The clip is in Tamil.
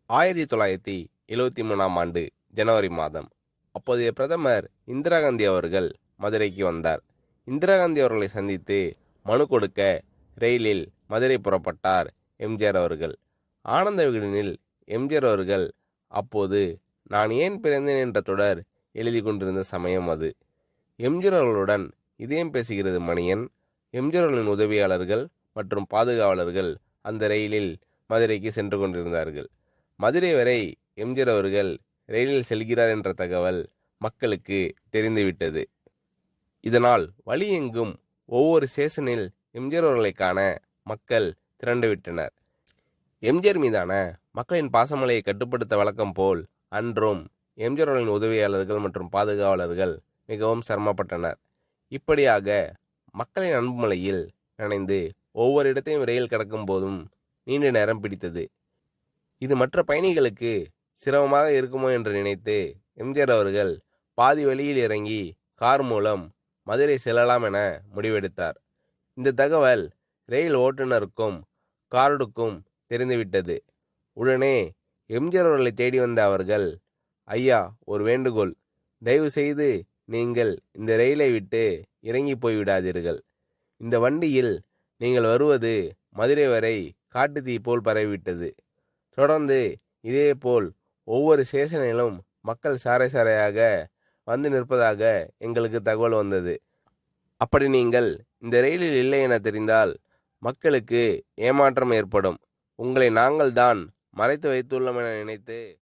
ஆயிரத்தி தொள்ளாயிரத்தி எழுவத்தி மூணாம் ஆண்டு ஜனவரி மாதம் அப்போதைய பிரதமர் இந்திரா காந்தி அவர்கள் மதுரைக்கு வந்தார் இந்திரா காந்தி அவர்களை சந்தித்து மனு கொடுக்க ரயிலில் மதுரை புறப்பட்டார் எம்ஜிஆர் அவர்கள் ஆனந்த விகடனில் எம்ஜிஆர் அவர்கள் அப்போது நான் ஏன் பிறந்தேன் என்ற தொடர் எழுதி கொண்டிருந்த சமயம் அது எம்ஜிஆர் அவர்களுடன் இதயம் பேசுகிறது மணியன் எம்ஜிஆர் அவர்களின் உதவியாளர்கள் மற்றும் பாதுகாவலர்கள் அந்த ரயிலில் மதுரைக்கு சென்று கொண்டிருந்தார்கள் மதுரை வரை எம்ஜிஆர் அவர்கள் ரயிலில் செல்கிறார் என்ற தகவல் மக்களுக்கு தெரிந்துவிட்டது இதனால் வழி எங்கும் ஒவ்வொரு ஸ்டேஷனில் எம்ஜிஆர் அவர்களை காண மக்கள் திரண்டுவிட்டனர் எம்ஜிஆர் மீதான மக்களின் பாசமலையை கட்டுப்படுத்த வழக்கம் போல் அன்றும் எம்ஜிஆர் அவர்களின் உதவியாளர்கள் மற்றும் பாதுகாவலர்கள் மிகவும் சிரமப்பட்டனர் இப்படியாக மக்களின் அன்புமலையில் நனைந்து ஒவ்வொரு இடத்தையும் ரயில் கடக்கும் போதும் நீண்ட நேரம் பிடித்தது இது மற்ற பயணிகளுக்கு சிரமமாக இருக்குமோ என்று நினைத்து எம்ஜிஆர் அவர்கள் பாதி வழியில் இறங்கி கார் மூலம் மதுரை செல்லலாம் என முடிவெடுத்தார் இந்த தகவல் ரயில் ஓட்டுநருக்கும் கார்டுக்கும் தெரிந்துவிட்டது உடனே எம்ஜிஆர் அவர்களை தேடி வந்த அவர்கள் ஐயா ஒரு வேண்டுகோள் தயவு செய்து நீங்கள் இந்த ரயிலை விட்டு இறங்கி போய்விடாதீர்கள் இந்த வண்டியில் நீங்கள் வருவது மதுரை வரை காட்டுத்தீ போல் பரவிவிட்டது தொடர்ந்து இதேபோல் ஒவ்வொரு ஸ்டேஷனிலும் மக்கள் சாறை சாறையாக வந்து நிற்பதாக எங்களுக்கு தகவல் வந்தது அப்படி நீங்கள் இந்த ரயிலில் இல்லை என தெரிந்தால் மக்களுக்கு ஏமாற்றம் ஏற்படும் உங்களை நாங்கள் தான் மறைத்து வைத்துள்ளோம் என நினைத்து